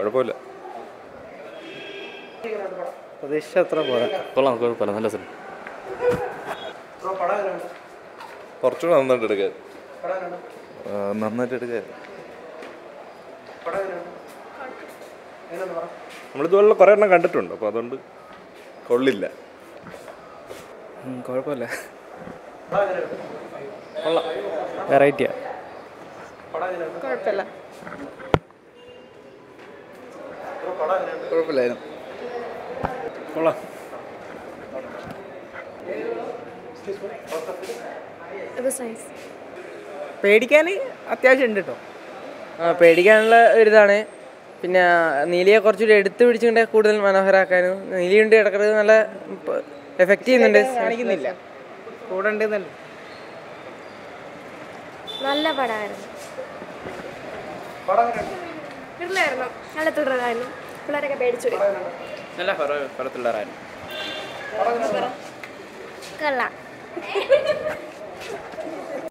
കുഴപ്പമില്ല പ്രതീക്ഷ അത്ര പോരാ കൊള്ളാം കുഴപ്പമില്ല നല്ല സിനിമ കുറച്ചുകൂടെ നന്നായിട്ട് എടുക്കാൻ ആ, നന്നായിട്ട് എടുക്കാൻ നമ്മളിതുപോലുള്ള കുറേ എണ്ണം കണ്ടിട്ടുണ്ട് അപ്പോൾ അതുകൊണ്ട് കൊള്ളില്ല കുഴപ്പമില്ല കൊള്ളാം വെറൈറ്റിയാ കുഴപ്പമില്ല കുഴപ്പമില്ലായിരുന്നു കൊള്ളാം പേടിക്കാൻ അത്യാവശ്യം ഉണ്ട് കേട്ടോ ആ പേടിക്കാനുള്ള ഒരിതാണ് പിന്നെ നീലിയെ കുറച്ചുകൂടി എടുത്ത് പിടിച്ചുകൊണ്ട് കൂടുതൽ മനോഹരമാക്കാനും നീലിയുണ്ട് കിടക്കുന്നത് നല്ല എഫക്റ്റ് ചെയ്യുന്നുണ്ട് കാണിക്കുന്നില്ല കൂടെ ഉണ്ടെന്നല്ല നല്ല പടമായിരുന്നു പിള്ളേരായിരുന്നു നല്ല തുടരായിരുന്നു പിള്ളേരൊക്കെ പേടിച്ചു പോയി. നല്ല പടത്തുള്ളവരായിരുന്നു കൊള്ളാം